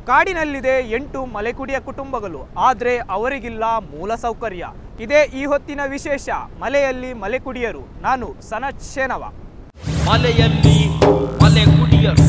ಕಾಡಿನಲ್ಲಿದೆ ಎಂಟು ಮಲೆಕುಡಿಯ ಕುಟುಂಬಗಳು ಆದರೆ ಅವರಿಗಿಲ್ಲ ಮೂಲ ಸೌಕರ್ಯ ಇದೇ ಈ ಹೊತ್ತಿನ ವಿಶೇಷ ಮಲೆಯಲ್ಲಿ ಮಲೆಕುಡಿಯರು ನಾನು ಸನತ್ ಶೇನವ ಮಲೆಯಲ್ಲಿ ಮಲೆ ಕುಡಿಯರು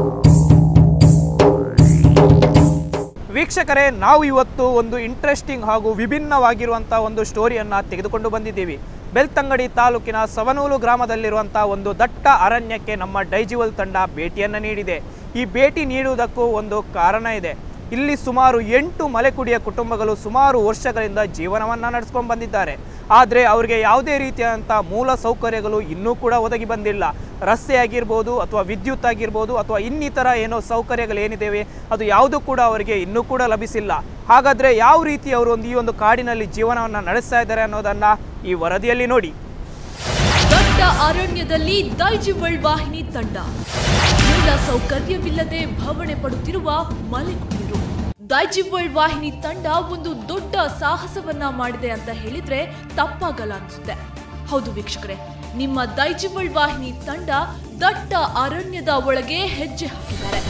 ವೀಕ್ಷಕರೇ ನಾವು ಇವತ್ತು ಒಂದು ಇಂಟ್ರೆಸ್ಟಿಂಗ್ ಹಾಗೂ ವಿಭಿನ್ನವಾಗಿರುವಂಥ ಒಂದು ಸ್ಟೋರಿಯನ್ನು ತೆಗೆದುಕೊಂಡು ಬಂದಿದ್ದೀವಿ ಬೆಳ್ತಂಗಡಿ ತಾಲೂಕಿನ ಸವನೂಲು ಗ್ರಾಮದಲ್ಲಿರುವಂಥ ಒಂದು ದಟ್ಟ ಅರಣ್ಯಕ್ಕೆ ನಮ್ಮ ಡೈಜಿವಲ್ ತಂಡ ಭೇಟಿಯನ್ನು ನೀಡಿದೆ ಈ ಭೇಟಿ ನೀಡುವುದಕ್ಕೂ ಒಂದು ಕಾರಣ ಇದೆ ಇಲ್ಲಿ ಸುಮಾರು ಎಂಟು ಮಲೆಕುಡಿಯ ಕುಟುಂಬಗಳು ಸುಮಾರು ವರ್ಷಗಳಿಂದ ಜೀವನವನ್ನು ನಡೆಸ್ಕೊಂಡು ಬಂದಿದ್ದಾರೆ ಆದರೆ ಅವರಿಗೆ ಯಾವುದೇ ರೀತಿಯಾದಂಥ ಮೂಲ ಸೌಕರ್ಯಗಳು ಇನ್ನೂ ಕೂಡ ಒದಗಿ ಬಂದಿಲ್ಲ ರಸ್ತೆ ಆಗಿರ್ಬೋದು ಅಥವಾ ವಿದ್ಯುತ್ ಆಗಿರ್ಬೋದು ಅಥವಾ ಇನ್ನಿತರ ಏನೋ ಸೌಕರ್ಯಗಳು ಏನಿದ್ದೇವೆ ಅದು ಯಾವುದೂ ಕೂಡ ಅವರಿಗೆ ಇನ್ನೂ ಕೂಡ ಲಭಿಸಿಲ್ಲ ಹಾಗಾದರೆ ಯಾವ ರೀತಿ ಅವರು ಒಂದು ಈ ಒಂದು ಕಾಡಿನಲ್ಲಿ ಜೀವನವನ್ನು ನಡೆಸ್ತಾ ಇದ್ದಾರೆ ಅನ್ನೋದನ್ನು ಈ ವರದಿಯಲ್ಲಿ ನೋಡಿ ದಟ್ಟ ಅರಣ್ಯದಲ್ಲಿ ದೈಜಿವಳ್ ವಾಹಿನಿ ತಂಡ ಮೂಲ ಸೌಕರ್ಯವಿಲ್ಲದೆ ಭವಣೆ ಪಡುತ್ತಿರುವ ಮಲೆಕುಡಿಯರು ದೈಜಿವಳ್ ವಾಹಿನಿ ತಂಡ ಒಂದು ದೊಡ್ಡ ಸಾಹಸವನ್ನ ಮಾಡಿದೆ ಅಂತ ಹೇಳಿದ್ರೆ ತಪ್ಪಾಗಲ್ಲ ಅನ್ಸುತ್ತೆ ಹೌದು ವೀಕ್ಷಕರೇ ನಿಮ್ಮ ದೈಜಿವಳ್ ವಾಹಿನಿ ತಂಡ ದಟ್ಟ ಅರಣ್ಯದ ಒಳಗೆ ಹೆಜ್ಜೆ ಹಾಕಿದ್ದಾರೆ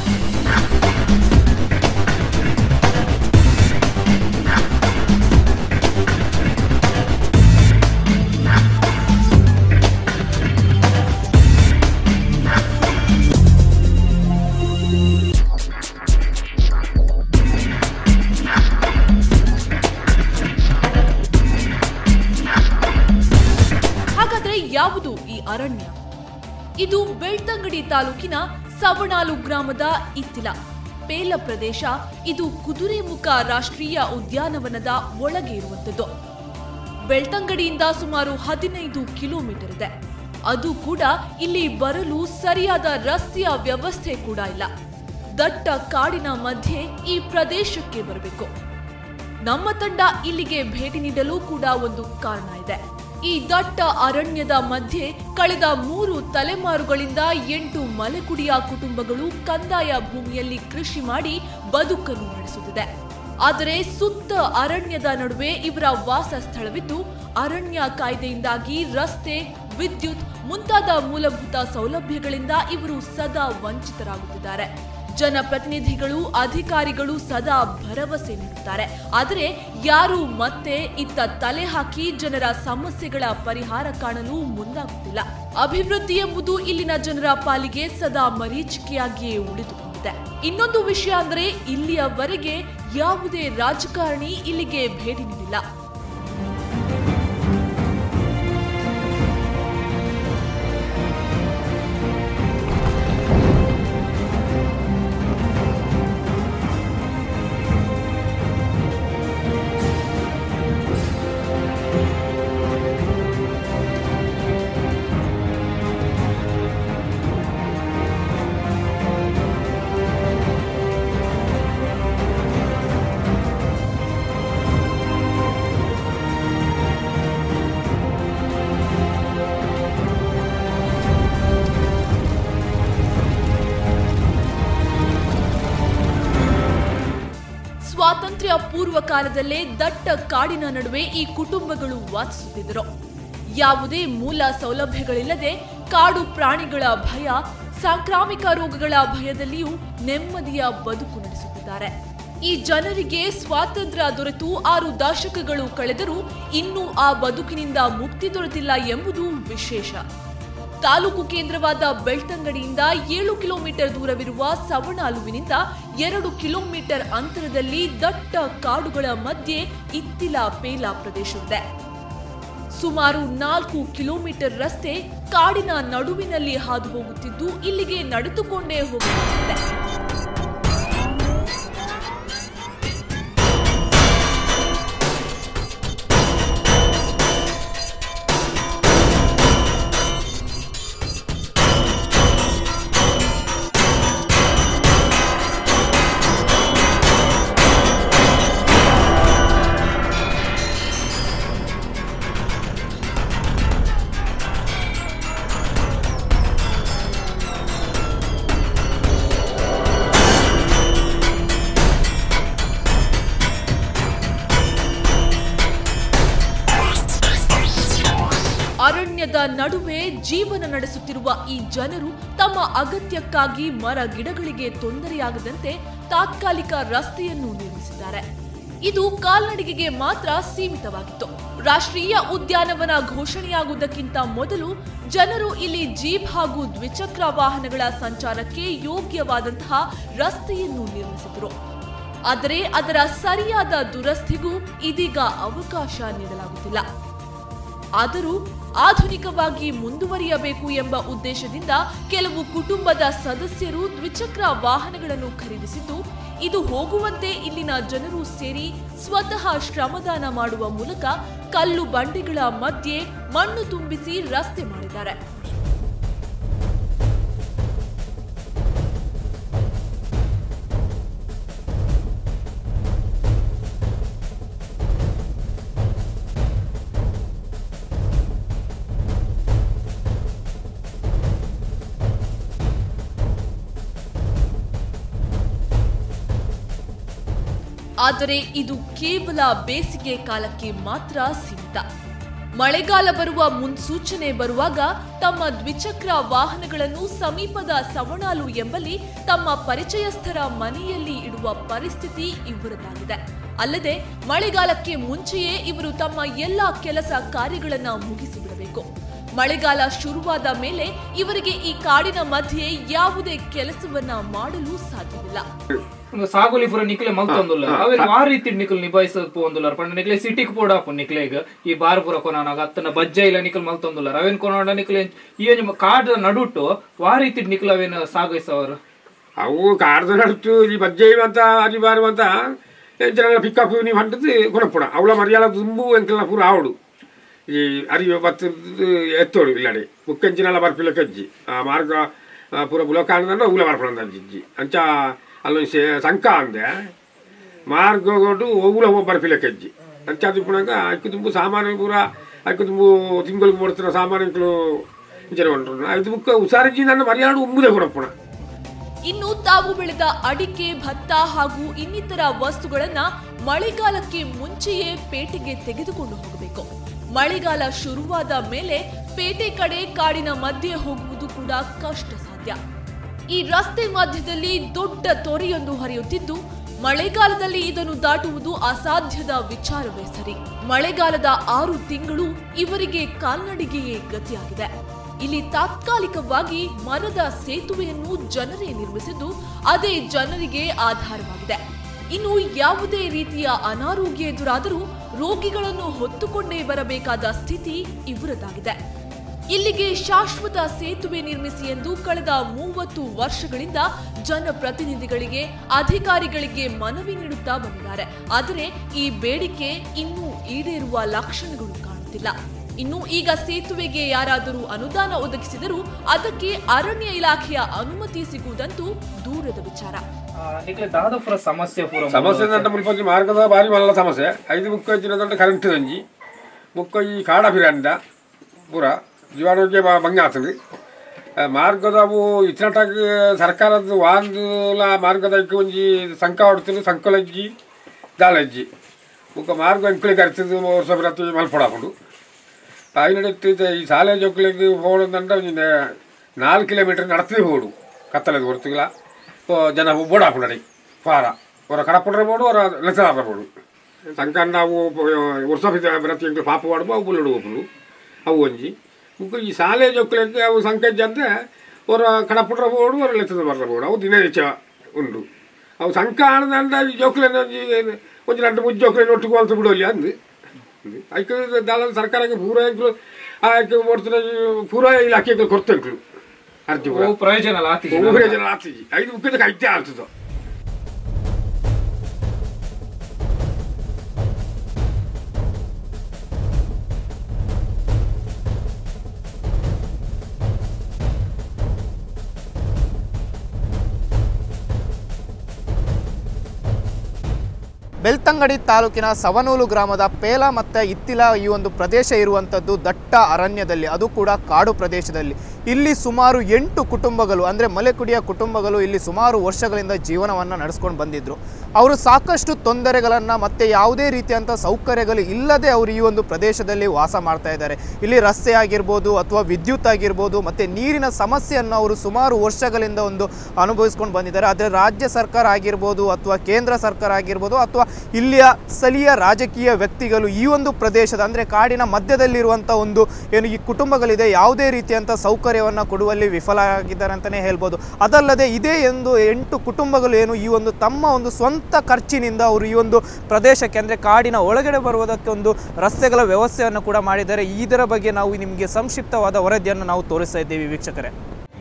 ಹಾಗಾದ್ರೆ ಯಾವುದು ಈ ಅರಣ್ಯ ಇದು ಬೆಳ್ತಂಗಡಿ ತಾಲೂಕಿನ ಸವಣಾಲು ಗ್ರಾಮದ ಇತ್ತಿಲ ಪೇಲ ಪ್ರದೇಶ ಇದು ಕುದುರೆಮುಖ ರಾಷ್ಟ್ರೀಯ ಉದ್ಯಾನವನದ ಒಳಗೆ ಇರುವಂತದ್ದು ಬೆಳ್ತಂಗಡಿಯಿಂದ ಸುಮಾರು ಹದಿನೈದು ಕಿಲೋಮೀಟರ್ ಇದೆ ಅದು ಕೂಡ ಇಲ್ಲಿ ಬರಲು ಸರಿಯಾದ ರಸ್ತೆಯ ವ್ಯವಸ್ಥೆ ಕೂಡ ಇಲ್ಲ ದಟ್ಟ ಕಾಡಿನ ಮಧ್ಯೆ ಈ ಪ್ರದೇಶಕ್ಕೆ ಬರಬೇಕು ನಮ್ಮ ತಂಡ ಇಲ್ಲಿಗೆ ಭೇಟಿ ನೀಡಲು ಕೂಡ ಒಂದು ಕಾರಣ ಇದೆ ಈ ದಟ್ಟ ಅರಣ್ಯದ ಮಧ್ಯೆ ಕಳೆದ ಮೂರು ತಲೆಮಾರುಗಳಿಂದ ಎಂಟು ಮಲೆಕುಡಿಯ ಕುಟುಂಬಗಳು ಕಂದಾಯ ಭೂಮಿಯಲ್ಲಿ ಕೃಷಿ ಮಾಡಿ ಬದುಕನ್ನು ನಡೆಸುತ್ತಿದೆ ಆದರೆ ಸುತ್ತ ಅರಣ್ಯದ ನಡುವೆ ಇವರ ವಾಸ ಸ್ಥಳವಿದ್ದು ಅರಣ್ಯ ಕಾಯ್ದೆಯಿಂದಾಗಿ ರಸ್ತೆ ವಿದ್ಯುತ್ ಮುಂತಾದ ಮೂಲಭೂತ ಸೌಲಭ್ಯಗಳಿಂದ ಇವರು ಸದಾ ವಂಚಿತರಾಗುತ್ತಿದ್ದಾರೆ ಜನಪ್ರತಿನಿಧಿಗಳು ಅಧಿಕಾರಿಗಳು ಸದಾ ಭರವಸೆ ನೀಡುತ್ತಾರೆ ಆದರೆ ಯಾರು ಮತ್ತೆ ಇತ್ತ ತಲೆ ಹಾಕಿ ಜನರ ಸಮಸ್ಯೆಗಳ ಪರಿಹಾರ ಕಾಣಲು ಮುಂದಾಗುತ್ತಿಲ್ಲ ಅಭಿವೃದ್ಧಿ ಎಂಬುದು ಇಲ್ಲಿನ ಜನರ ಪಾಲಿಗೆ ಸದಾ ಮರೀಚಿಕೆಯಾಗಿಯೇ ಉಳಿದುಕೊಂಡಿದೆ ಇನ್ನೊಂದು ವಿಷಯ ಅಂದ್ರೆ ಇಲ್ಲಿಯವರೆಗೆ ಯಾವುದೇ ರಾಜಕಾರಣಿ ಇಲ್ಲಿಗೆ ಭೇಟಿ ನೀಡಿಲ್ಲ ಸ್ವಾತಂತ್ರ್ಯ ಪೂರ್ವ ಕಾಲದಲ್ಲೇ ದಟ್ಟ ಕಾಡಿನ ನಡುವೆ ಈ ಕುಟುಂಬಗಳು ವಾಸಿಸುತ್ತಿದ್ದರು ಯಾವುದೇ ಮೂಲ ಸೌಲಭ್ಯಗಳಿಲ್ಲದೆ ಕಾಡು ಪ್ರಾಣಿಗಳ ಭಯ ಸಾಂಕ್ರಾಮಿಕ ರೋಗಗಳ ಭಯದಲ್ಲಿಯೂ ನೆಮ್ಮದಿಯ ಬದುಕು ನಡೆಸುತ್ತಿದ್ದಾರೆ ಈ ಜನರಿಗೆ ಸ್ವಾತಂತ್ರ್ಯ ದೊರೆತು ಆರು ದಶಕಗಳು ಕಳೆದರೂ ಇನ್ನೂ ಆ ಬದುಕಿನಿಂದ ಮುಕ್ತಿ ದೊರೆತಿಲ್ಲ ಎಂಬುದು ವಿಶೇಷ ತಾಲೂಕು ಕೇಂದ್ರವಾದ ಬೆಳ್ತಂಗಡಿಯಿಂದ ಏಳು ಕಿಲೋಮೀಟರ್ ದೂರವಿರುವ ಸವಣಾಲುವಿನಿಂದ ಎರಡು ಕಿಲೋಮೀಟರ್ ಅಂತರದಲ್ಲಿ ದಟ್ಟ ಕಾಡುಗಳ ಮಧ್ಯೆ ಇತ್ತಿಲ ಪೇಲ ಪ್ರದೇಶವಿದೆ ಸುಮಾರು ನಾಲ್ಕು ಕಿಲೋಮೀಟರ್ ರಸ್ತೆ ಕಾಡಿನ ನಡುವಿನಲ್ಲಿ ಹಾದು ಹೋಗುತ್ತಿದ್ದು ಇಲ್ಲಿಗೆ ನಡೆದುಕೊಂಡೇ ಹೋಗಬೇಕಿದೆ ಅರಣ್ಯದ ನಡುವೆ ಜೀವನ ನಡೆಸುತ್ತಿರುವ ಈ ಜನರು ತಮ್ಮ ಅಗತ್ಯಕ್ಕಾಗಿ ಮರ ಗಿಡಗಳಿಗೆ ತೊಂದರೆಯಾಗದಂತೆ ತಾತ್ಕಾಲಿಕ ರಸ್ತೆಯನ್ನು ನಿರ್ಮಿಸಿದ್ದಾರೆ ಇದು ಕಾಲ್ನಡಿಗೆಗೆ ಮಾತ್ರ ಸೀಮಿತವಾಗಿತ್ತು ರಾಷ್ಟ್ರೀಯ ಉದ್ಯಾನವನ ಘೋಷಣೆಯಾಗುವುದಕ್ಕಿಂತ ಮೊದಲು ಜನರು ಇಲ್ಲಿ ಜೀಪ್ ಹಾಗೂ ದ್ವಿಚಕ್ರ ವಾಹನಗಳ ಸಂಚಾರಕ್ಕೆ ಯೋಗ್ಯವಾದಂತಹ ರಸ್ತೆಯನ್ನು ನಿರ್ಮಿಸಿದರು ಆದರೆ ಅದರ ಸರಿಯಾದ ದುರಸ್ತಿಗೂ ಇದೀಗ ಅವಕಾಶ ನೀಡಲಾಗುತ್ತಿಲ್ಲ ಆದರೂ ಆಧುನಿಕವಾಗಿ ಮುಂದುವರಿಯಬೇಕು ಎಂಬ ಉದ್ದೇಶದಿಂದ ಕೆಲವು ಕುಟುಂಬದ ಸದಸ್ಯರು ದ್ವಿಚಕ್ರ ವಾಹನಗಳನ್ನು ಖರೀದಿಸಿದ್ದು ಇದು ಹೋಗುವಂತೆ ಇಲ್ಲಿನ ಜನರು ಸೇರಿ ಸ್ವತಃ ಶ್ರಮದಾನ ಮಾಡುವ ಮೂಲಕ ಕಲ್ಲು ಬಂಡೆಗಳ ಮಧ್ಯೆ ಮಣ್ಣು ತುಂಬಿಸಿ ರಸ್ತೆ ಮಾಡಿದ್ದಾರೆ ಆದರೆ ಇದು ಕೇವಲ ಬೇಸಿಗೆ ಕಾಲಕ್ಕೆ ಮಾತ್ರ ಸೀಮಿತ ಮಳೆಗಾಲ ಬರುವ ಮುನ್ಸೂಚನೆ ಬರುವಾಗ ತಮ್ಮ ದ್ವಿಚಕ್ರ ವಾಹನಗಳನ್ನು ಸಮೀಪದ ಸವಣಾಲು ಎಂಬಲ್ಲಿ ತಮ್ಮ ಪರಿಚಯಸ್ಥರ ಮನೆಯಲ್ಲಿ ಇಡುವ ಪರಿಸ್ಥಿತಿ ಇವರದಾಗಿದೆ ಅಲ್ಲದೆ ಮಳೆಗಾಲಕ್ಕೆ ಮುಂಚೆಯೇ ಇವರು ತಮ್ಮ ಎಲ್ಲಾ ಕೆಲಸ ಕಾರ್ಯಗಳನ್ನ ಮುಗಿಸಿಬಿಡಬೇಕು ಮಳೆಗಾಲ ಶುರುವಾದ ಮೇಲೆ ಇವರಿಗೆ ಈ ಕಾಡಿನ ಮಧ್ಯೆ ಯಾವುದೇ ಕೆಲಸವನ್ನ ಮಾಡಲು ಸಾಧ್ಯವಿಲ್ಲ ಒಂದು ಸಾಗುಲಿ ಪೂರ ನಿಕ್ಲೆ ಮಲ್ತೊಂದುಲ್ಲ ಅವೇನು ಆ ರೀತಿ ನಿಕ್ಲು ನಿಭಾಯಿಸಕ್ ಪೋಂದುಲ್ಲಾರ ಪಂಡ ನಿಕ್ಲೆ ಸಿಟಿಗ್ ಪೋಡಾಪು ನಿಕ್ಲೆಗ್ ಈ ಬಾರ್ ಪೂರ ಕೊನಾನಾಗ ಅತ್ತನ ಬಜ್ಜ ಇಲ್ಲ ನಿಕ್ಲು ಮಲ್ತೊಂದುಲ್ಲಾರ ಅವೇನ್ ಕೊನಾಡ ನಿಕ್ಲೆ ಈ ಒಂಜಿ ಕಾಡ್ ನಡುಟು ವಾ ರೀತಿ ನಿಕ್ಲು ಅವೇನು ಸಾಗೈಸವರು ಅವು ಕಾರ್ದ ನಡುತ್ತು ಈ ಬಜ್ಜೆಯುವಂತ ಅನಿವಾರ್ಯವಂತ ಎಂಚಿನ ಪಿಕಪ್ ನೀವು ಹಂಟದು ಕೊನಪುಣ ಅವಳ ಮರ್ಯಾದ ತುಂಬು ಎಂಕಲ್ನ ಪೂರ ಆವಡು ಈ ಅರಿವೆ ಬತ್ತು ಎತ್ತೋಡು ಇಲ್ಲಡೆ ಮುಕ್ಕೆಂಚಿನೆಲ್ಲ ಬರ್ಪಿಲ್ಲ ಕಜ್ಜಿ ಆ ಮಾರ್ಗ ಆ, ಪೂರ ಬುಲಕಾಂಡ ಊಲ ಬರ್ಪಣ ಅಜ್ಜಿ ಅಂಚ ಅಲ್ಲೊಂದು ಸೆ- ಸಂಕ ಅಂದೆ ಮಾರ್ಗ ಕೊಟ್ಟು ಊಲ ಬರ್ಪಿಲ್ಲ ಕಜ್ಜಿ ಅಂಚ ಅದು ಪುಣಂಗ ಅಕ್ಕು ತುಂಬು ಸಾಮಾನು ಪೂರ ಅಕ್ಕು ತುಂಬು ತಿಂಗಳಿಗೆ ಮೂಡ್ತಿರೋ ಸಾಮಾನುಗಳು ಇಂಚನೆ ಹೊಂಟ್ರು ಇದು ಮುಕ್ಕ ಹುಷಾರಿಜ್ಜಿ ನನ್ನ ಮರ್ಯಾಡು ಉಮ್ಮುದೇ ಕೊಡಪ್ಪುಣ ಇನ್ನು ತಾವು ಬೆಳೆದ ಅಡಿಕೆ ಭತ್ತ ಹಾಗೂ ಇನ್ನಿತರ ವಸ್ತುಗಳನ್ನ ಮಳೆಗಾಲಕ್ಕೆ ಮುಂಚೆಯೇ ಪೇಟೆಗೆ ತೆಗೆದುಕೊಂಡು ಹೋಗಬೇಕು ಮಳೆಗಾಲ ಶುರುವಾದ ಮೇಲೆ ಪೇಟೆ ಕಡೆ ಕಾಡಿನ ಮಧ್ಯೆ ಹೋಗುವುದು ಕೂಡ ಕಷ್ಟ ಸಾಧ್ಯ ಈ ರಸ್ತೆ ಮಧ್ಯದಲ್ಲಿ ದೊಡ್ಡ ತೊರೆಯೊಂದು ಹರಿಯುತ್ತಿದ್ದು ಮಳೆಗಾಲದಲ್ಲಿ ಇದನ್ನು ದಾಟುವುದು ಅಸಾಧ್ಯದ ವಿಚಾರವೇ ಸರಿ ಮಳೆಗಾಲದ ಆರು ತಿಂಗಳು ಇವರಿಗೆ ಕಾಲ್ನಡಿಗೆಯೇ ಗತಿಯಾಗಿದೆ ಇಲ್ಲಿ ತಾತ್ಕಾಲಿಕವಾಗಿ ಮರದ ಸೇತುವೆಯನ್ನು ಜನರೇ ನಿರ್ಮಿಸಿದ್ದು ಅದೇ ಜನರಿಗೆ ಆಧಾರವಾಗಿದೆ ಇನ್ನು ಯಾವುದೇ ರೀತಿಯ ಅನಾರೋಗ್ಯ ಎದುರಾದರೂ ರೋಗಿಗಳನ್ನು ಹೊತ್ತುಕೊಂಡೇ ಬರಬೇಕಾದ ಸ್ಥಿತಿ ಇವರದಾಗಿದೆ ಇಲ್ಲಿಗೆ ಶಾಶ್ವತ ಸೇತುವೆ ನಿರ್ಮಿಸಿ ಎಂದು ಕಳೆದ ಮೂವತ್ತು ವರ್ಷಗಳಿಂದ ಜನಪ್ರತಿನಿಧಿಗಳಿಗೆ ಅಧಿಕಾರಿಗಳಿಗೆ ಮನವಿ ನೀಡುತ್ತಾ ಬಂದಿದ್ದಾರೆ ಆದರೆ ಈ ಬೇಡಿಕೆ ಇನ್ನೂ ಈಡೇರುವ ಲಕ್ಷಣಗಳು ಕಾಣುತ್ತಿಲ್ಲ ಇನ್ನು ಈಗ ಸೇತುವೆಗೆ ಯಾರಾದರೂ ಅನುದಾನ ಒದಗಿಸಿದರೂ ಅದಕ್ಕೆ ಅರಣ್ಯ ಇಲಾಖೆಯ ಅನುಮತಿ ಸಿಗುವುದಂತೂ ದೂರದ ವಿಚಾರ ನಿಕ್ಲೆ ದಾದ ಪೂರ ಸಮಸ್ಯೆ ಪೂರ ಸಮಸ್ಯೆ ದಂಡ ಮುಲ್ಪಂಚಿ ಮಾರ್ಗದ ಬಾರಿ ಮಲ್ಲ ಸಮಸ್ಯೆ ಐದು ಮುಕ್ಕ ಹೆಚ್ಚಿನ ದಂಡ ಕರೆಂಟ್ ತಂಜಿ ಮುಕ್ಕ ಈ ಕಾಡ ಪಿರಂಡ ಪೂರ ಜೀವಾರೋಗ್ಯ ಬ- ಭಂಗ ಆಗ್ತದೆ ಆ, ಮಾರ್ಗದವು ಇತ್ತಿನಟಾಗ ಸರ್ಕಾರದ ವಾಂದುಲ ಮಾರ್ಗದ ಇಕ್ಕ ಒಂಜಿ ಸಂಕ ಹೊಡ್ತದೆ ಸಂಕಲಜ್ಜಿ ದಾಲಜ್ಜಿ ಮುಕ್ಕ ಮಾರ್ಗ ಎಂಕ್ಲೆ ಕರಿತದೆ ವರ್ಷ ಪ್ರತಿ ಮಲ್ಪಡಾಕೊಂಡು അതിനിടത്ത് ഇത് ഈ സാല ചോക്കിലേക്ക് പോകുന്നുണ്ട് പിന്നെ നാല് കിലോമീറ്റർ നടത്തി പോടും കത്തലത് പുറത്തുകള ഇപ്പോൾ ಜನ ಓಡಾಕೊಂಡಡಿ ಪಾರ ಅವರ ಕಡಪುಡ್ರೆ ಬೋಡು ಅವರ ಲೆಕ್ಕಲಾರ ಬೋಡು ಸಂಕಂಡ ಅವು ವರ್ಷ ಪ್ರತಿ ಪಾಪ ಮಾಡುವ ಅವು ಬುಲ್ಲಡು ಒಬ್ಬರು ಅವು ಒಂಜಿ ಮುಕ್ಕ ಈ ಶಾಲೆ ಜೊಕ್ಕಲಿಕ್ಕೆ ಅವು ಸಂಕಜ್ಜ ಅಂದ್ರೆ ಅವರ ಕಡಪುಡ್ರೆ ಬೋಡು ಅವರ ಲೆಕ್ಕದ ಬರ್ರ ಬೋಡು ಅವು ದಿನ ಹೆಚ್ಚ ಉಂಡು ಅವು ಸಂಕ ಆಣದಂಡ ಈ ಜೋಕ್ಲೆನ ಒಂಜಿ ಒಂಜಿ രണ്ട് ಮುಜ್ಜು ಜೋಕ್ಲೆನ ಒಟ್ಟಿಗೆ ಹೋಲ್ತು ಬಿಡೋಲ್ಲ ಅಂದು ಅದಕ್ಕೆ ದಾಳ ಸರ್ಕಾರಕ್ಕೆ ಪೂರ ಎಂಕ್ಲು ಆಯ್ಕೆ ಮಾಡ್ತಾರೆ ಪೂರ ಇಲಾಖೆಗೆ ಕೊಡ್ತಂಕ್ಲು ಅರ್ಜಿ ಪೂರ ಪ್ರಯೋಜನ ಅಲ್ಲ ಆತಿ ಮೂರೇ ಜನ ಆಗ್ತಿದ್ವಿ ಐದು ಮುಖ್ಯದ ಕೈತೆ ಆಗ್ತದ ಬೆಳ್ತಂಗಡಿ ತಾಲೂಕಿನ ಸವನೂಲು ಗ್ರಾಮದ ಪೇಲ ಮತ್ತು ಇತ್ತಿಲ ಈ ಒಂದು ಪ್ರದೇಶ ಇರುವಂಥದ್ದು ದಟ್ಟ ಅರಣ್ಯದಲ್ಲಿ ಅದು ಕೂಡ ಕಾಡು ಪ್ರದೇಶದಲ್ಲಿ ಇಲ್ಲಿ ಸುಮಾರು ಎಂಟು ಕುಟುಂಬಗಳು ಅಂದರೆ ಮಲೆಕುಡಿಯ ಕುಟುಂಬಗಳು ಇಲ್ಲಿ ಸುಮಾರು ವರ್ಷಗಳಿಂದ ಜೀವನವನ್ನು ನಡೆಸ್ಕೊಂಡು ಬಂದಿದ್ದರು ಅವರು ಸಾಕಷ್ಟು ತೊಂದರೆಗಳನ್ನು ಮತ್ತು ಯಾವುದೇ ರೀತಿಯಂಥ ಸೌಕರ್ಯಗಳು ಇಲ್ಲದೆ ಅವರು ಈ ಒಂದು ಪ್ರದೇಶದಲ್ಲಿ ವಾಸ ಮಾಡ್ತಾ ಇದ್ದಾರೆ ಇಲ್ಲಿ ರಸ್ತೆ ಆಗಿರ್ಬೋದು ಅಥವಾ ವಿದ್ಯುತ್ ಆಗಿರ್ಬೋದು ಮತ್ತು ನೀರಿನ ಸಮಸ್ಯೆಯನ್ನು ಅವರು ಸುಮಾರು ವರ್ಷಗಳಿಂದ ಒಂದು ಅನುಭವಿಸ್ಕೊಂಡು ಬಂದಿದ್ದಾರೆ ಆದರೆ ರಾಜ್ಯ ಸರ್ಕಾರ ಆಗಿರ್ಬೋದು ಅಥವಾ ಕೇಂದ್ರ ಸರ್ಕಾರ ಆಗಿರ್ಬೋದು ಅಥವಾ ಇಲ್ಲಿಯ ಸ್ಥಳೀಯ ರಾಜಕೀಯ ವ್ಯಕ್ತಿಗಳು ಈ ಒಂದು ಪ್ರದೇಶದ ಅಂದರೆ ಕಾಡಿನ ಮಧ್ಯದಲ್ಲಿರುವಂಥ ಒಂದು ಏನು ಈ ಕುಟುಂಬಗಳಿದೆ ಯಾವುದೇ ರೀತಿಯಂಥ ಸೌಕರ್ಯವನ್ನು ಕೊಡುವಲ್ಲಿ ವಿಫಲ ಆಗಿದ್ದಾರೆ ಅಂತಲೇ ಹೇಳ್ಬೋದು ಅದಲ್ಲದೆ ಇದೇ ಒಂದು ಎಂಟು ಕುಟುಂಬಗಳು ಏನು ಈ ಒಂದು ತಮ್ಮ ಒಂದು ಸ್ವಂತ ಖರ್ಚಿನಿಂದ ಅವರು ಈ ಒಂದು ಪ್ರದೇಶಕ್ಕೆ ಅಂದರೆ ಕಾಡಿನ ಒಳಗಡೆ ಬರುವುದಕ್ಕೆ ಒಂದು ರಸ್ತೆಗಳ ವ್ಯವಸ್ಥೆಯನ್ನು ಕೂಡ ಮಾಡಿದ್ದಾರೆ ಇದರ ಬಗ್ಗೆ ನಾವು ನಿಮಗೆ ಸಂಕ್ಷಿಪ್ತವಾದ ವರದಿಯನ್ನು ನಾವು ತೋರಿಸ್ತಾ ಇದ್ದೀವಿ ವೀಕ್ಷಕರೇ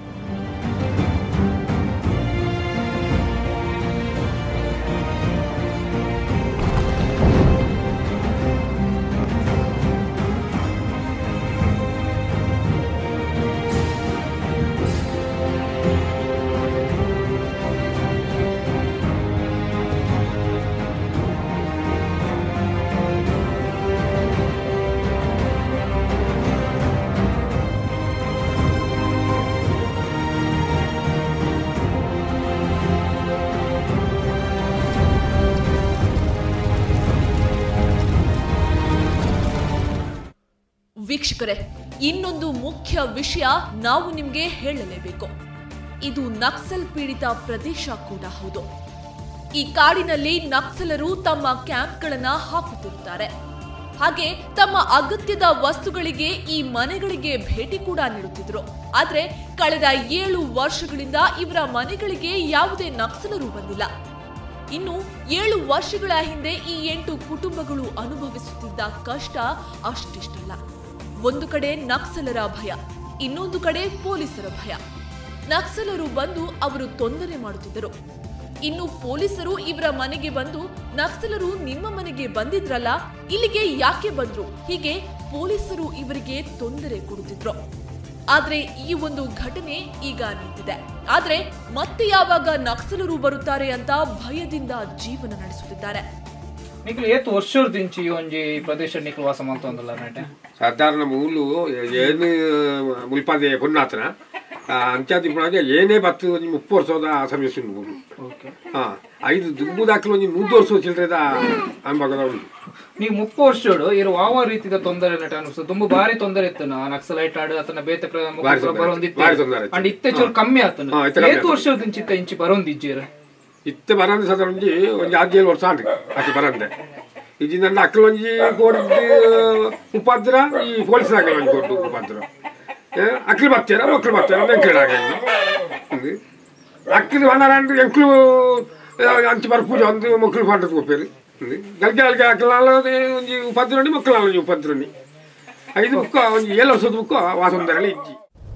ವೀಕ್ಷಕರೇ ಇನ್ನೊಂದು ಮುಖ್ಯ ವಿಷಯ ನಾವು ನಿಮ್ಗೆ ಹೇಳಲೇಬೇಕು ಇದು ನಕ್ಸಲ್ ಪೀಡಿತ ಪ್ರದೇಶ ಕೂಡ ಹೌದು ಈ ಕಾಡಿನಲ್ಲಿ ನಕ್ಸಲರು ತಮ್ಮ ಕ್ಯಾಂಪ್ಗಳನ್ನ ಹಾಕುತ್ತಿರುತ್ತಾರೆ ಹಾಗೆ ತಮ್ಮ ಅಗತ್ಯದ ವಸ್ತುಗಳಿಗೆ ಈ ಮನೆಗಳಿಗೆ ಭೇಟಿ ಕೂಡ ನೀಡುತ್ತಿದ್ರು ಆದ್ರೆ ಕಳೆದ ಏಳು ವರ್ಷಗಳಿಂದ ಇವರ ಮನೆಗಳಿಗೆ ಯಾವುದೇ ನಕ್ಸಲರು ಬಂದಿಲ್ಲ ಇನ್ನು ಏಳು ವರ್ಷಗಳ ಹಿಂದೆ ಈ ಎಂಟು ಕುಟುಂಬಗಳು ಅನುಭವಿಸುತ್ತಿದ್ದ ಕಷ್ಟ ಅಷ್ಟಿಷ್ಟಲ್ಲ ಒಂದು ಕಡೆ ನಕ್ಸಲರ ಭಯ ಇನ್ನೊಂದು ಕಡೆ ಪೊಲೀಸರ ಭಯ ನಕ್ಸಲರು ಬಂದು ಅವರು ತೊಂದರೆ ಮಾಡುತ್ತಿದ್ದರು ಇನ್ನು ಪೊಲೀಸರು ಇವರ ಮನೆಗೆ ಬಂದು ನಕ್ಸಲರು ನಿಮ್ಮ ಮನೆಗೆ ಬಂದಿದ್ರಲ್ಲ ಇಲ್ಲಿಗೆ ಯಾಕೆ ಬಂದ್ರು ಹೀಗೆ ಪೊಲೀಸರು ಇವರಿಗೆ ತೊಂದರೆ ಕೊಡುತ್ತಿದ್ರು ಆದ್ರೆ ಈ ಒಂದು ಘಟನೆ ಈಗ ನಿಂತಿದೆ ಆದ್ರೆ ಮತ್ತೆ ಯಾವಾಗ ನಕ್ಸಲರು ಬರುತ್ತಾರೆ ಅಂತ ಭಯದಿಂದ ಜೀವನ ನಡೆಸುತ್ತಿದ್ದಾರೆ ನಿಖಿಲ್ ಏತ್ ವರ್ಷದಿಂಚಿ ಈ ಒಂಜಿ ಪ್ರದೇಶ ನಿಖಿಲ್ ವಾಸ ಮಾಡ್ತಂದಲ್ಲ ನಟ ಸಾಧಾರಣ ಮೂಲು ಏನು ಮುಲ್ಪಾದೆ ಪುನ್ನಾತನ ಅಂಚಾದಿ ಪುಣಾಗೆ ಏನೇ ಬತ್ತು ಒಂಜಿ ಮುಪ್ಪು ವರ್ಷದ ಸರ್ವಿಸ್ ಉಂಡು ಮೂಲು ಓಕೆ ಹಾ ಐದು ದುಬ್ಬು ದಾಖಲು ಒಂಜಿ ಮೂರು ವರ್ಷ ಚಿಲ್ಲರೆದ ಅನುಭವದ ಉಂಟು ನೀವು ಮುಪ್ಪ ವರ್ಷೋಡು ಇರು ಯಾವ ರೀತಿಯ ತೊಂದರೆ ನಟ ಅನಿಸ್ತದೆ ತುಂಬಾ ಬಾರಿ ತೊಂದರೆ ಇತ್ತು ನಾ ನಕ್ಸಲೈಟ್ ಆಡು ಅತನ ಬೇತೆ ಪ್ರ- ಮುಖ ಬಾರಿ ಪ್ರ- ತೊಂದರೆ ಬರೊಂದಿತ್ತು. ಬಾರಿ ತೊಂದರೆ ಇತ್ತು. ಅಂಡ್ ಇತ್ತೆ ಚೂರು ಕಮ್ಮಿ ಆತನು ಹಾ, ಇತ್ತೆ ಕಮ್ಮಿ ಏತು ಆತನು. ವರ್ಷದಿಂದ ಇತ್ತ ಇಂಚಿ ಬರೊಂದಿಜ್ಜೀರ ಇತ್ತೆ ಬರಂದ ಸಾಧಾರಣ ಒಂಜಿ ಒಂಜಿ ಆರು ಏಳು ವರ್ಷ ಆಂಡ್ ಅತಿ ಬರಂದೆ ಇಜ್ಜಿ ನನ್ನ ಅಕ್ಕಲು ಒಂಜಿ ಕೋಡಿದ್ದು ಉಪಾದ್ರ ಈ ಪೊಲೀಸ್ ಆಗಲ್ಲ ಒಂಜಿ ಕೋಡ್ ಉಪಾದ್ರ ಅಕ್ಕಲು ಬರ್ತಾರ ಮಕ್ಕಳು ಬರ್ತಾರ ಎಂಕಲ್ ಆಗ ಅಕ್ಕಲು ಹಣ ಅಂದ್ರೆ ಎಂಕ್ಲು ಅಂಚಿ ಬರ ಪೂಜೆ ಒಂದು ಮಕ್ಕಳು ಪಾಠದ ಕೊಪ್ಪೇರು ಗಲ್ಗೆ ಗಲ್ಗೆ ಅಕ್ಕಲ ಒಂಜಿ ಉಪಾದ್ರನಿ ಮಕ್ಕಳು ಒಂಜಿ ಉಪಾದ್ರನಿ ಐದು ಬುಕ್ಕ ಒಂಜಿ ಏಳು ವರ್ಷದ ಬುಕ್ಕ ವಾಸಂದರಲ್ಲಿ ಇಜ್ಜಿ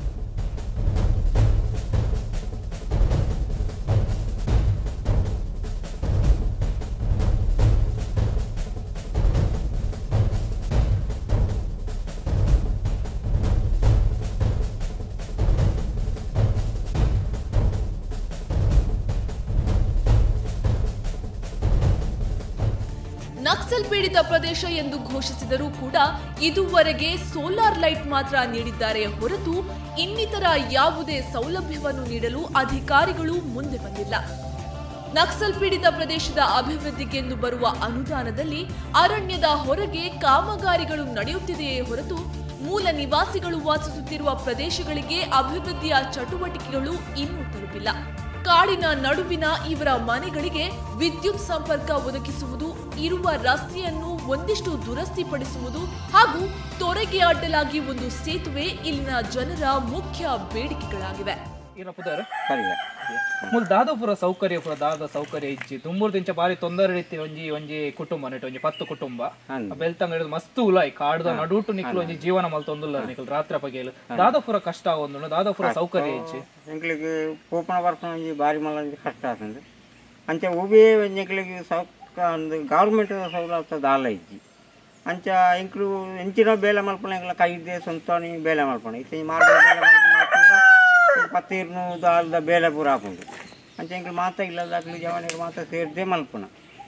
ನಕ್ಸಲ್ ಪೀಡಿತ ಪ್ರದೇಶ ಎಂದು ಘೋಷಿಸಿದರೂ ಕೂಡ ಇದುವರೆಗೆ ಸೋಲಾರ್ ಲೈಟ್ ಮಾತ್ರ ನೀಡಿದ್ದಾರೆ ಹೊರತು ಇನ್ನಿತರ ಯಾವುದೇ ಸೌಲಭ್ಯವನ್ನು ನೀಡಲು ಅಧಿಕಾರಿಗಳು ಮುಂದೆ ಬಂದಿಲ್ಲ ನಕ್ಸಲ್ ಪೀಡಿತ ಪ್ರದೇಶದ ಅಭಿವೃದ್ಧಿಗೆಂದು ಬರುವ ಅನುದಾನದಲ್ಲಿ ಅರಣ್ಯದ ಹೊರಗೆ ಕಾಮಗಾರಿಗಳು ನಡೆಯುತ್ತಿದೆಯೇ ಹೊರತು ಮೂಲ ನಿವಾಸಿಗಳು ವಾಸಿಸುತ್ತಿರುವ ಪ್ರದೇಶಗಳಿಗೆ ಅಭಿವೃದ್ಧಿಯ ಚಟುವಟಿಕೆಗಳು ಇನ್ನೂ ತಲುಪಿಲ್ಲ ಕಾಡಿನ ನಡುವಿನ ಇವರ ಮನೆಗಳಿಗೆ ವಿದ್ಯುತ್ ಸಂಪರ್ಕ ಒದಗಿಸುವುದು ಇರುವ ರಸ್ತೆಯನ್ನು ಒಂದಿಷ್ಟು ದುರಸ್ತಿಪಡಿಸುವುದು ಹಾಗೂ ತೊರೆಗೆ ಅಡ್ಡಲಾಗಿ ಒಂದು ಸೇತುವೆ ಇಲ್ಲಿನ ಜನರ ಮುಖ್ಯ ಬೇಡಿಕೆಗಳಾಗಿವೆ ಏನ ಪುದರ್ ಸರಿ ಮುಲ್ ದಾದಾಪುರ ಸೌಕರ್ಯ ಪುರ ದಾದ ಸೌಕರ್ಯ ಇಜ್ಜಿ ದುಮ್ಮೂರ್ ದಿಂಚ ಬಾರಿ ತೊಂದರೆ ರೀತಿ ಒಂಜಿ ಒಂಜಿ ಕುಟುಂಬ ನೆಟ್ ಒಂಜಿ ಪತ್ತು ಕುಟುಂಬ ಹಂದ್. ಬೆಳ್ತಂಗಡಿ ಮಸ್ತ್ ಉಲಾಯ್ ಕಾಡ್ದ ನಡುಟು ನಿಕ್ಲು ಒಂಜಿ ಜೀವನ ಮಲ್ತೊಂದುಲ್ಲ ನಿಕ್ಲು ರಾತ್ರ ಬಗೆಲು ದಾದಾಪುರ ಕಷ್ಟ ಒಂದು ದಾದಾಪುರ ಸೌಕರ್ಯ ಇಜ್ಜಿ ಎಂಕ್ಲಿಗೆ ಪೋಪಣ ಬರ್ಪಣ ಒಂಜಿ ಬಾರಿ ಮಲ್ಲ ಒಂಜಿ ಕಷ್ಟ ಆತಂದು ಅಂಚ ಉಬೇ ಎಂಕ್ಲಿಗೆ ಸೌಕ ಒಂದು ಗೌರ್ಮೆಂಟ್ ಸೌಲಭ್ಯ ದಾಲ ಇಜ್ಜಿ ಅಂಚ ಎಂಕ್ಲು ಎಂಚಿನ ಬೇಲೆ ಮಲ್ಪಣ ಎಂಕ್ಲ ಕೈದೆ ಸ್ವಂತನಿ ಬೇಲೆ ಮಲ್ಪಣ ಇತ್ತೆ ಮಾರ್ಗ ಬೇಲೆ ಮಲ್ಪಣ ಪತ್ತೀರ್ನು ದಾಲ್ದ ಬೇಲೆ ಪೂರ ಹಾಕೊಂಡು ಅಂಚ ಎಂಕ್ಲು ಮಾತ ಇಲ್ಲದ ಅಕ್ಲಿ ಜವನಿಗೆ ಮಾತ ಸೇರ್ದೆ ಮಲ್ಪಣ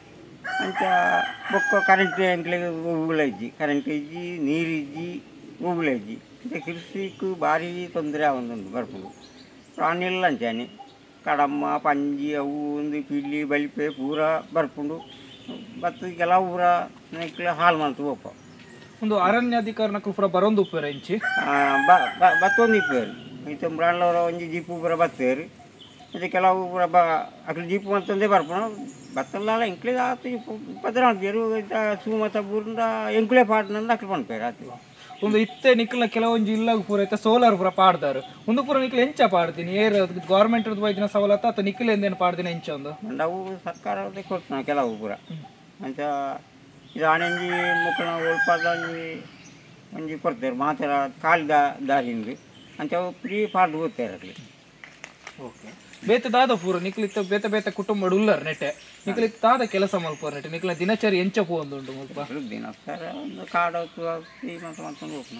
ಅಂಚ ಬೊಕ್ಕ ಕರೆಂಟ್ ಎಂಕ್ಲೆಗ್ ಉಗುಳ ಇಜ್ಜಿ ಕರೆಂಟ್ ಇಜ್ಜಿ ನೀರು ಇಜ್ಜಿ ಉಗುಳ ಇಜ್ಜಿ ಅಂಚ ಕೃಷಿಗೂ ಭಾರಿ ತೊಂದರೆ ಆಗೊಂದುಂಡು ಬರ್ಪುಡು ಪ್ರಾಣಿಲ್ಲ ಅಂಚಾನೆ ಕಡಮ್ಮ ಪಂಜಿ ಅವು ಒಂದು ಪಿಲ್ಲಿ ಬಲಿಪೆ ಪೂರ ಬರ್ಪುಂಡು ಬತ್ತು ಕೆಲವು ಊರ ನೆಕ್ಲ ಹಾಳು ಮಾಡ್ತು ಒಪ್ಪ ಒಂದು ಅರಣ್ಯಾಧಿಕಾರನಕ್ಕೆ ಪೂರ ಬರೊಂದು ಉಪ್ಪೇರ ಇಂಚಿ ಬತ್ತೊಂದು ಇಪ್ಪೇರು ಈತ ಬ್ರಾಂಡ್ಲವರ ಒಂಜಿ ಜೀಪು ಪೂರ ಬತ್ತೇರು ಮತ್ತೆ ಕೆಲವು ಪೂರ ಬ ಅಕ್ಲ ಜೀಪು ಅಂತಂದೇ ಬರ್ಪುಣ ಬತ್ತಲ್ಲ ಎಂಕ್ಲೆ ಆತು ಇಪ್ಪತ್ನಾಲ್ಕು ಬೇರು ಸೂಮತ ಬೂರಿಂದ ಎಂಕ್ಲೆ ಪಾಟ್ನಂದ ಅಕ್ಲು ಪಣ್ಪೇರು ಆತು ಒಂದು ಇತ್ತೆ ನಿಕ್ಲ ಕೆಲವೊಂಜಿ ಇಲ್ಲ ಪೂರ ಐತೆ ಸೋಲಾರ್ ಪೂರ ಪಾಡ್ದಾರು ಒಂದು ಪೂರ ನಿಕ್ಲ ಎಂಚ ಪಾಡ್ತೀನಿ ಏರ್ ಗೌರ್ಮೆಂಟ್ ಬೈದಿನ ಸವಲತ್ತ ಅಥವಾ ನಿಕ್ಲ ಎಂದೇನು ಪಾಡ್ದಿನ ಎಂಚ ಒಂದು ನಾವು ಸರ್ಕಾರದೇ ಕೊಡ್ತಾನ ಕೆಲವು ಪೂರ ಅಂತ ಇದು ಆನೆಂಜಿ ಮುಕ್ಕಳ ಒಳ್ಪಾದ ಒಂಜಿ ಒಂಜಿ ಕೊಡ್ತೇವೆ ಮಾತ್ರ ಕಾಲಿದ ದಾರಿಯಿಂದ ಅಂತ ಅವು ಫ್ರೀ ಪಾಡ್ದು ಹೋಗ್ತಾರೆ ಅಲ್ಲಿ ಓಕೆ ಬೇತೆ ದಾದ ಪೂರ ನಿಕ್ಲಿತ್ತ ಬೇತೆ ಬೇತೆ ಕುಟುಂಬ ಉಲ್ಲರ್ ನೆಟ್ಟೆ ನಿಕ್ಲಿತ್ತ ದಾದ ಕೆಲಸ ಮಲ್ಪೋರ್ ನೆಟ್ಟೆ ನಿಕ್ಲ ದಿನಚರಿ ಎಂಚ ಪೂ ಒಂದುಂಟು ಮುಲ್ಪ ದಿನ ಸರ್ ಒಂದು ಕಾಡು ಹೊತ್ತು ಮತ್ತು ಮಾಡ್ಕೊಂಡು ಹೋಗ್ನ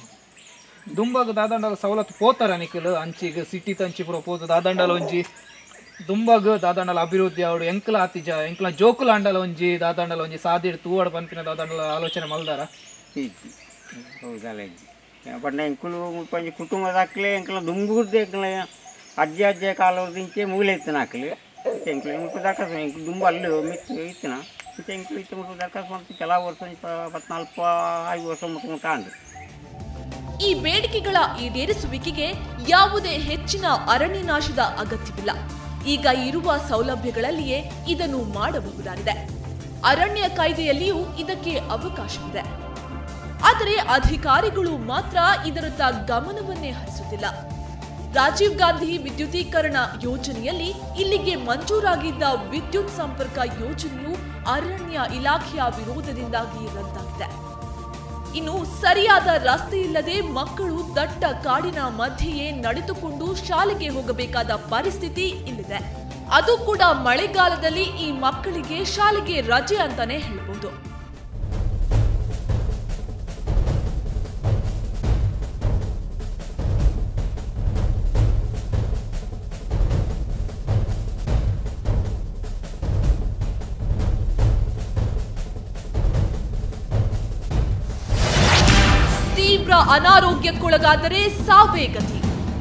ದುಂಬಾಗ ದಾದಂಡಲ ಸವಲತ್ತು ಪೋತಾರ ನಿಖಲ್ ಅಂಚಿಗೆ ಸಿಟಿ ತಂಚಿ ಪೂರ ಪೋದು ದಾದಂಡಲ ಒಂಜಿ ದುಂಬಾಗ ದಾದಂಡಲ ಅಭಿವೃದ್ಧಿ ಅವಡು ಎಂಕ್ಲ ಆತಿಜ ಎಂಕ್ಲ ಜೋಕುಲ ಅಂಡಲ ಒಂಜಿ ದಾದಂಡಲ ಒಂಜಿ ಸಾದಿಡ್ ತೂವಡ ಪನ್ಪಿನ ದಾದಂಡಲ ಆಲೋಚನೆ ಮಲ್ದಾರ ಇಜ್ಜಿ ಹೌದಲ್ಲ ಇಜ್ಜಿ ಪಂಡ ಎಂಕುಲು ಮುಪ್ಪಂಜಿ ಕುಟುಂಬದಾಕ್ಲೆ ಎಂಕಲ ದುಂಬುರ್ದೆ ಎಂಕಲ ಅಜ್ಜಿ ಅಜ್ಜಿ ಕಾಲದಿಂಚೆ ಮೂಲೆ ಇತ್ತನ ಹಾಕ್ಲಿ ಎಂಕಲು ಮುಪ್ಪು ದರ್ಕಾಸ ಎಂಕು ದುಂಬು ಅಲ್ಲಿ ಮಿತ್ತು ಇತ್ತನ ಮತ್ತೆ ಎಂಕಲು ಇತ್ತು ಮುಪ್ಪು ದರ್ಕಾಸ ಮಾಡ್ತು ಕೆಲವು ವರ್ಷ ಇಪ್ಪತ್ನಾಲ್ಕು ಐದು ವರ್ಷ ಮುಟ್ಟು ಮುಟ್ಟ ಅಂದು ಈ ಬೇಡಿಕೆಗಳ ಈಡೇರಿಸುವಿಕೆಗೆ ಯಾವುದೇ ಹೆಚ್ಚಿನ ಅರಣ್ಯ ನಾಶದ ಅಗತ್ಯವಿಲ್ಲ ಈಗ ಇರುವ ಸೌಲಭ್ಯಗಳಲ್ಲಿಯೇ ಇದನ್ನು ಮಾಡಬಹುದಾಗಿದೆ ಅರಣ್ಯ ಕಾಯ್ದೆಯಲ್ಲಿಯೂ ಇದಕ್ಕೆ ಅವಕಾಶವಿದೆ ಆದರೆ ಅಧಿಕಾರಿಗಳು ಮಾತ್ರ ಇದರತ್ತ ಗಮನವನ್ನೇ ಹರಿಸುತ್ತಿಲ್ಲ ರಾಜೀವ್ ಗಾಂಧಿ ವಿದ್ಯುದೀಕರಣ ಯೋಜನೆಯಲ್ಲಿ ಇಲ್ಲಿಗೆ ಮಂಜೂರಾಗಿದ್ದ ವಿದ್ಯುತ್ ಸಂಪರ್ಕ ಯೋಜನೆಯು ಅರಣ್ಯ ಇಲಾಖೆಯ ವಿರೋಧದಿಂದಾಗಿ ರದ್ದಾಗಿದೆ ಇನ್ನು ಸರಿಯಾದ ರಸ್ತೆ ಇಲ್ಲದೆ ಮಕ್ಕಳು ದಟ್ಟ ಕಾಡಿನ ಮಧ್ಯೆಯೇ ನಡೆದುಕೊಂಡು ಶಾಲೆಗೆ ಹೋಗಬೇಕಾದ ಪರಿಸ್ಥಿತಿ ಇಲ್ಲಿದೆ ಅದು ಕೂಡ ಮಳೆಗಾಲದಲ್ಲಿ ಈ ಮಕ್ಕಳಿಗೆ ಶಾಲೆಗೆ ರಜೆ ಅಂತಾನೆ ಹೇಳ್ಬೋದು ತೀವ್ರ ಅನಾರೋಗ್ಯಕ್ಕೊಳಗಾದರೆ ಸಾವೇ ಗತಿ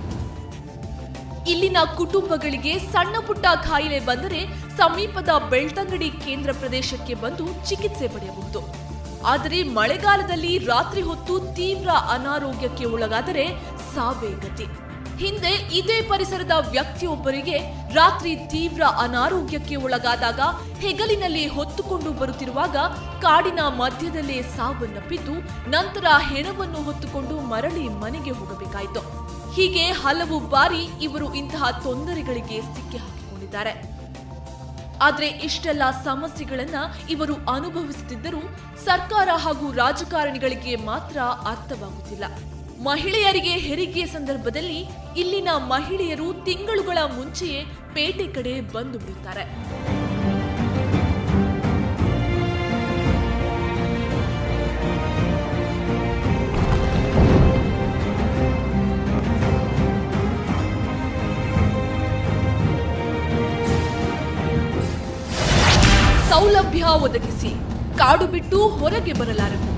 ಇಲ್ಲಿನ ಕುಟುಂಬಗಳಿಗೆ ಸಣ್ಣ ಪುಟ್ಟ ಕಾಯಿಲೆ ಬಂದರೆ ಸಮೀಪದ ಬೆಳ್ತಂಗಡಿ ಕೇಂದ್ರ ಪ್ರದೇಶಕ್ಕೆ ಬಂದು ಚಿಕಿತ್ಸೆ ಪಡೆಯಬಹುದು ಆದರೆ ಮಳೆಗಾಲದಲ್ಲಿ ರಾತ್ರಿ ಹೊತ್ತು ತೀವ್ರ ಅನಾರೋಗ್ಯಕ್ಕೆ ಒಳಗಾದರೆ ಸಾವೇ ಗತಿ ಹಿಂದೆ ಇದೇ ಪರಿಸರದ ವ್ಯಕ್ತಿಯೊಬ್ಬರಿಗೆ ರಾತ್ರಿ ತೀವ್ರ ಅನಾರೋಗ್ಯಕ್ಕೆ ಒಳಗಾದಾಗ ಹೆಗಲಿನಲ್ಲಿ ಹೊತ್ತುಕೊಂಡು ಬರುತ್ತಿರುವಾಗ ಕಾಡಿನ ಮಧ್ಯದಲ್ಲೇ ಸಾವನ್ನಪ್ಪಿದ್ದು ನಂತರ ಹೆಣವನ್ನು ಹೊತ್ತುಕೊಂಡು ಮರಳಿ ಮನೆಗೆ ಹೋಗಬೇಕಾಯಿತು ಹೀಗೆ ಹಲವು ಬಾರಿ ಇವರು ಇಂತಹ ತೊಂದರೆಗಳಿಗೆ ಸಿಕ್ಕಿ ಹಾಕಿಕೊಂಡಿದ್ದಾರೆ ಆದ್ರೆ ಇಷ್ಟೆಲ್ಲ ಸಮಸ್ಯೆಗಳನ್ನ ಇವರು ಅನುಭವಿಸುತ್ತಿದ್ದರೂ ಸರ್ಕಾರ ಹಾಗೂ ರಾಜಕಾರಣಿಗಳಿಗೆ ಮಾತ್ರ ಅರ್ಥವಾಗುತ್ತಿಲ್ಲ ಮಹಿಳೆಯರಿಗೆ ಹೆರಿಗೆ ಸಂದರ್ಭದಲ್ಲಿ ಇಲ್ಲಿನ ಮಹಿಳೆಯರು ತಿಂಗಳುಗಳ ಮುಂಚೆಯೇ ಪೇಟೆ ಕಡೆ ಬಂದು ಬಿಡುತ್ತಾರೆ ಸೌಲಭ್ಯ ಒದಗಿಸಿ ಕಾಡು ಬಿಟ್ಟು ಹೊರಗೆ ಬರಲಾರರು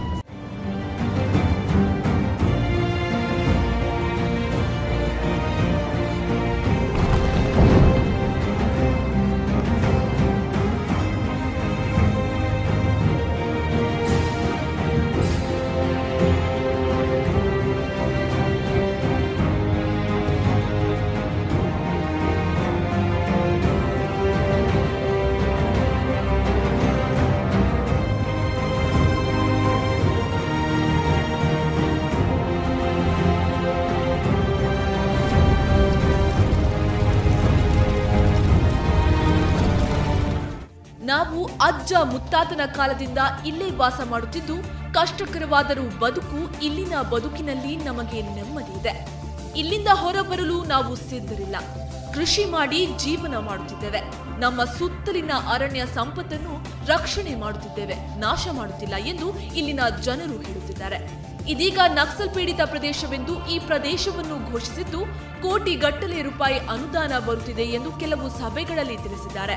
ನಾವು ಅಜ್ಜ ಮುತ್ತಾತನ ಕಾಲದಿಂದ ಇಲ್ಲೇ ವಾಸ ಮಾಡುತ್ತಿದ್ದು ಕಷ್ಟಕರವಾದರೂ ಬದುಕು ಇಲ್ಲಿನ ಬದುಕಿನಲ್ಲಿ ನಮಗೆ ನೆಮ್ಮದಿ ಇದೆ ಇಲ್ಲಿಂದ ಹೊರಬರಲು ನಾವು ಸಿದ್ಧರಿಲ್ಲ ಕೃಷಿ ಮಾಡಿ ಜೀವನ ಮಾಡುತ್ತಿದ್ದೇವೆ ನಮ್ಮ ಸುತ್ತಲಿನ ಅರಣ್ಯ ಸಂಪತ್ತನ್ನು ರಕ್ಷಣೆ ಮಾಡುತ್ತಿದ್ದೇವೆ ನಾಶ ಮಾಡುತ್ತಿಲ್ಲ ಎಂದು ಇಲ್ಲಿನ ಜನರು ಹೇಳುತ್ತಿದ್ದಾರೆ ಇದೀಗ ನಕ್ಸಲ್ ಪೀಡಿತ ಪ್ರದೇಶವೆಂದು ಈ ಪ್ರದೇಶವನ್ನು ಘೋಷಿಸಿದ್ದು ಕೋಟಿ ಗಟ್ಟಲೆ ರೂಪಾಯಿ ಅನುದಾನ ಬರುತ್ತಿದೆ ಎಂದು ಕೆಲವು ಸಭೆಗಳಲ್ಲಿ ತಿಳಿಸಿದ್ದಾರೆ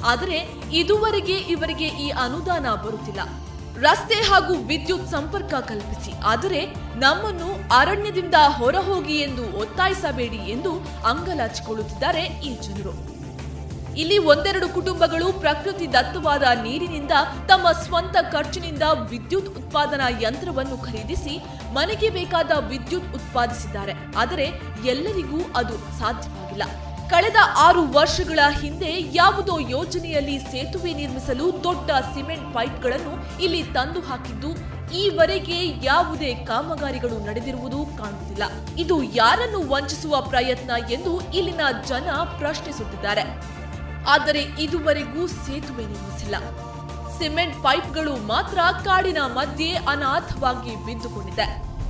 ಆದರೆ ಇದುವರೆಗೆ ಇವರಿಗೆ ಈ ಅನುದಾನ ಬರುತ್ತಿಲ್ಲ ರಸ್ತೆ ಹಾಗೂ ವಿದ್ಯುತ್ ಸಂಪರ್ಕ ಕಲ್ಪಿಸಿ ಆದರೆ ನಮ್ಮನ್ನು ಅರಣ್ಯದಿಂದ ಹೊರಹೋಗಿ ಎಂದು ಒತ್ತಾಯಿಸಬೇಡಿ ಎಂದು ಅಂಗಲಾಚಿಕೊಳ್ಳುತ್ತಿದ್ದಾರೆ ಈ ಜನರು ಇಲ್ಲಿ ಒಂದೆರಡು ಕುಟುಂಬಗಳು ಪ್ರಕೃತಿ ದತ್ತವಾದ ನೀರಿನಿಂದ ತಮ್ಮ ಸ್ವಂತ ಖರ್ಚಿನಿಂದ ವಿದ್ಯುತ್ ಉತ್ಪಾದನಾ ಯಂತ್ರವನ್ನು ಖರೀದಿಸಿ ಮನೆಗೆ ಬೇಕಾದ ವಿದ್ಯುತ್ ಉತ್ಪಾದಿಸಿದ್ದಾರೆ ಆದರೆ ಎಲ್ಲರಿಗೂ ಅದು ಸಾಧ್ಯವಾಗಿಲ್ಲ ಕಳೆದ ಆರು ವರ್ಷಗಳ ಹಿಂದೆ ಯಾವುದೋ ಯೋಜನೆಯಲ್ಲಿ ಸೇತುವೆ ನಿರ್ಮಿಸಲು ದೊಡ್ಡ ಸಿಮೆಂಟ್ ಪೈಪ್ಗಳನ್ನು ಇಲ್ಲಿ ತಂದು ಹಾಕಿದ್ದು ಈವರೆಗೆ ಯಾವುದೇ ಕಾಮಗಾರಿಗಳು ನಡೆದಿರುವುದು ಕಾಣುತ್ತಿಲ್ಲ ಇದು ಯಾರನ್ನು ವಂಚಿಸುವ ಪ್ರಯತ್ನ ಎಂದು ಇಲ್ಲಿನ ಜನ ಪ್ರಶ್ನಿಸುತ್ತಿದ್ದಾರೆ ಆದರೆ ಇದುವರೆಗೂ ಸೇತುವೆ ನಿರ್ಮಿಸಿಲ್ಲ ಸಿಮೆಂಟ್ ಪೈಪ್ಗಳು ಮಾತ್ರ ಕಾಡಿನ ಮಧ್ಯೆ ಅನಾಥವಾಗಿ ಬಿದ್ದುಕೊಂಡಿದೆ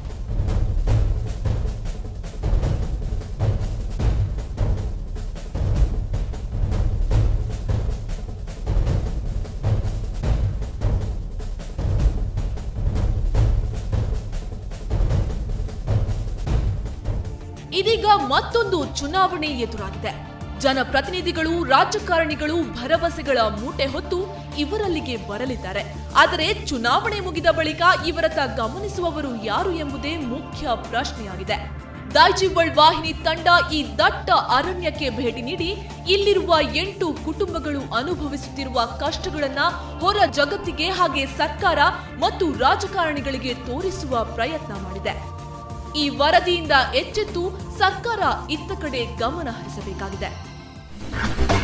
ಇದೀಗ ಮತ್ತೊಂದು ಚುನಾವಣೆ ಎದುರಾಗಿದೆ ಜನಪ್ರತಿನಿಧಿಗಳು ರಾಜಕಾರಣಿಗಳು ಭರವಸೆಗಳ ಮೂಟೆ ಹೊತ್ತು ಇವರಲ್ಲಿಗೆ ಬರಲಿದ್ದಾರೆ ಆದರೆ ಚುನಾವಣೆ ಮುಗಿದ ಬಳಿಕ ಇವರತ್ತ ಗಮನಿಸುವವರು ಯಾರು ಎಂಬುದೇ ಮುಖ್ಯ ಪ್ರಶ್ನೆಯಾಗಿದೆ ದಾಯ್ಜಿ ವರ್ಲ್ಡ್ ವಾಹಿನಿ ತಂಡ ಈ ದಟ್ಟ ಅರಣ್ಯಕ್ಕೆ ಭೇಟಿ ನೀಡಿ ಇಲ್ಲಿರುವ ಎಂಟು ಕುಟುಂಬಗಳು ಅನುಭವಿಸುತ್ತಿರುವ ಕಷ್ಟಗಳನ್ನ ಹೊರ ಜಗತ್ತಿಗೆ ಹಾಗೆ ಸರ್ಕಾರ ಮತ್ತು ರಾಜಕಾರಣಿಗಳಿಗೆ ತೋರಿಸುವ ಪ್ರಯತ್ನ ಮಾಡಿದೆ ಈ ವರದಿಯಿಂದ ಎಚ್ಚೆತ್ತು ಸರ್ಕಾರ ಇತ್ತ ಕಡೆ ಗಮನ ಹರಿಸಬೇಕಾಗಿದೆ